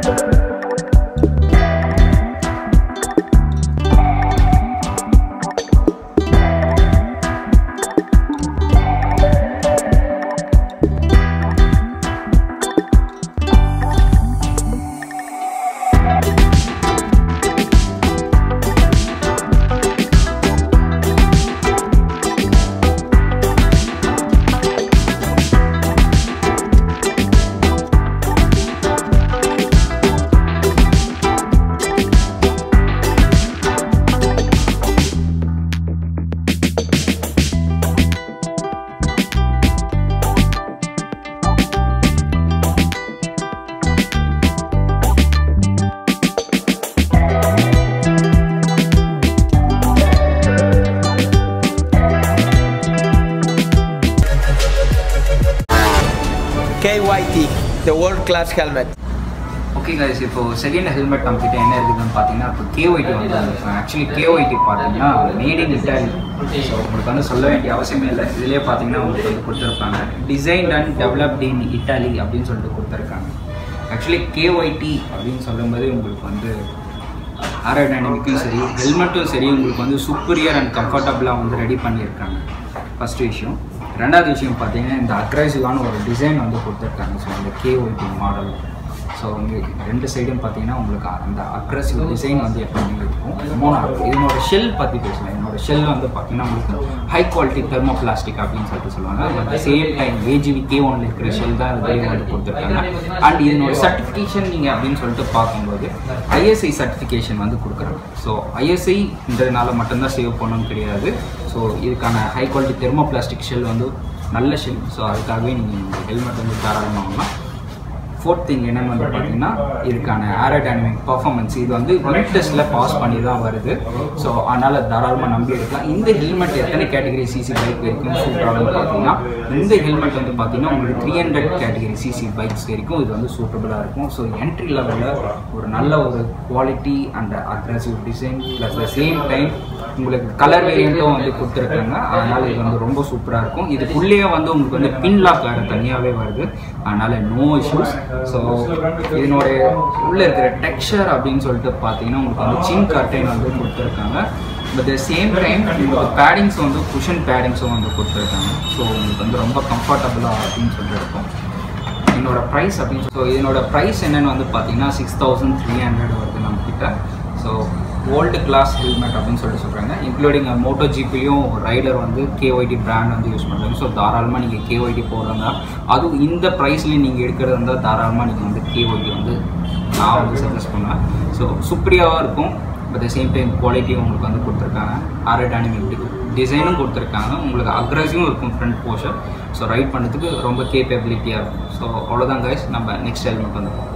KYT, the world class helmet. Okay guys இப்போ second helmet நம்மக்கிட்ட என்ன இருக்குதுன்னு பார்த்தீங்கன்னா இப்போ கேஒய்டி வந்து ஆக்சுவலி கேஒய்டி பார்த்தீங்கன்னா மேட் இன் இட்டாலி ஸோ உங்களுக்கு வந்து சொல்ல வேண்டிய அவசியமே இல்லை இதுலேயே பார்த்தீங்கன்னா உங்களுக்கு வந்து கொடுத்துருப்பாங்க design and developed in Italy அப்படின்னு சொல்லிட்டு கொடுத்துருக்காங்க ஆக்சுவலி கேஒய்டி அப்படின்னு சொல்லும்போது உங்களுக்கு வந்து ஏரோடைனமிக்கும் சரி ஹெல்மெட்டும் சரி உங்களுக்கு வந்து சூப்பரியர் அண்ட் கம்ஃபர்டபுளாக வந்து ரெடி பண்ணியிருக்காங்க ஃபஸ்ட்டு விஷயம் ரெண்டாவது விஷயம் பார்த்தீங்கன்னா இந்த அக்ரெசிவான ஒரு டிசைன் வந்து கொடுத்துருக்காங்க ஸோ அந்த கேஒய்டி மாடல் ஸோ உங்களுக்கு ரெண்டு சைடும் பார்த்தீங்கன்னா உங்களுக்கு அந்த அக்ரெசிவ் டிசைன் வந்து எப்பவுமே இருக்கும் மூணாவது இதனோட ஷெல் பற்றி பேசலாம் என்னோட ஷெல் வந்து பார்த்தீங்கன்னா உங்களுக்கு ஹை குவாலிட்டி தெர்மோ பிளாஸ்டிக் அப்படின்னு சொல்லிட்டு சொல்லுவாங்க at same time AGV K ஒன்ல இருக்கிற ஷெல் தான் இதுலேயும் வந்து கொடுத்துருக்காங்க அண்ட் இதனோட சர்டிஃபிகேஷன் நீங்கள் அப்படின்னு சொல்லிட்டு பார்க்கும்போது ஐஎஸ்ஐ சர்டிஃபிகேஷன் வந்து கொடுக்குறாங்க ஸோ ஐஎஸ்ஐன்றதுனால மட்டும்தான் சேவ் பண்ணணும்னு கிடையாது ஸோ இதுக்கான high quality thermoplastic shell வந்து நல்ல ஷெல் ஸோ அதுக்காகவே நீங்கள் இந்த ஹெல்மெட் வந்து தாராளமாக வாங்கலாம் ஃபோர்த் திங் என்னன்னு வந்து பார்த்தீங்கன்னா இதுக்கான ஏரோடைனமிக் பர்ஃபார்மன்ஸ் இது வந்து யூனிட் டெஸ்ட்டில் பாஸ் பண்ணி தான் வருது ஸோ அதனால் தாராளமாக நம்பி எடுக்கலாம் இந்த ஹெல்மெட் எத்தனை கேட்டகரி சிசி பைக் வரைக்கும் சூட் ஆகும்னு பார்த்தீங்கன்னா இந்த ஹெல்மெட் வந்து பார்த்தீங்கன்னா உங்களுக்கு three hundred category cc bikes வரைக்கும் இது வந்து சூட்டபுளாக இருக்கும் ஸோ என்ட்ரி லெவலில் ஒரு நல்ல ஒரு quality and aggressive design plus the same time உங்களுக்கு கலர் வேரியண்ட்டும் வந்து கொடுத்துருக்காங்க அதனால் இது வந்து ரொம்ப சூப்பராக இருக்கும் இதுக்குள்ளேயே வந்து உங்களுக்கு வந்து பின் லாக் வேறு தனியாகவே வருது அதனால் நோ இஷ்யூஸ் ஸோ இதனுடைய உள்ளே இருக்கிற டெக்ஸ்சர் அப்படின்னு சொல்லிட்டு பார்த்தீங்கன்னா உங்களுக்கு வந்து சின் கர்டைன் வந்து கொடுத்துருக்காங்க பட் த சேம் டைம் உங்களுக்கு பேடிங்ஸ் வந்து குஷன் பேடிங்ஸும் வந்து கொடுத்துருக்காங்க ஸோ உங்களுக்கு வந்து ரொம்ப கம்ஃபர்டபுளாக அப்படின்னு சொல்லிட்டு இருக்கும் என்னோட ப்ரைஸ் அப்படின்னு ஸோ இதனோட ப்ரைஸ் என்னன்னு வந்து பார்த்தீங்கன்னா சிக்ஸ் தௌசண்ட் த்ரீ ஹண்ட்ரட் வருது நம்மக்கிட்ட ஸோ ஓல்டு கிளாஸ் ஹெல்மெட் அப்படின்னு சொல்லிட்டு சொல்கிறாங்க இன்க்ளூடிங் மோட்டோ ஜிபிலையும் ரைடர் வந்து கேஒய்டி பிராண்ட் வந்து யூஸ் பண்ணுறாங்க ஸோ தாராளமாக நீங்கள் கேஒய்டி போடுறாங்க அதுவும் இந்த ப்ரைஸ்லேயும் நீங்கள் எடுக்கிறது இருந்தால் தாராளமாக நீங்கள் வந்து கேஒய்டி வந்து நான் வந்து சஜஸ்ட் பண்ணுவேன் ஸோ சூப்பரியாகவும் இருக்கும் பட் த சேம் டைம் குவாலிட்டியும் உங்களுக்கு வந்து கொடுத்துருக்காங்க ஏரோடைனமிக் டிசைனும் கொடுத்துருக்காங்க உங்களுக்கு அக்ரஸிவும் இருக்கும் ஃப்ரண்ட் போர்ஷன் ஸோ ரைட் பண்ணுறதுக்கு ரொம்ப கேப்பபிலிட்டியாக இருக்கும் ஸோ அவ்வளோதான் கைஸ் நம்ம நெக்ஸ்ட் ஹெல்மெட் வந்து பார்ப்போம்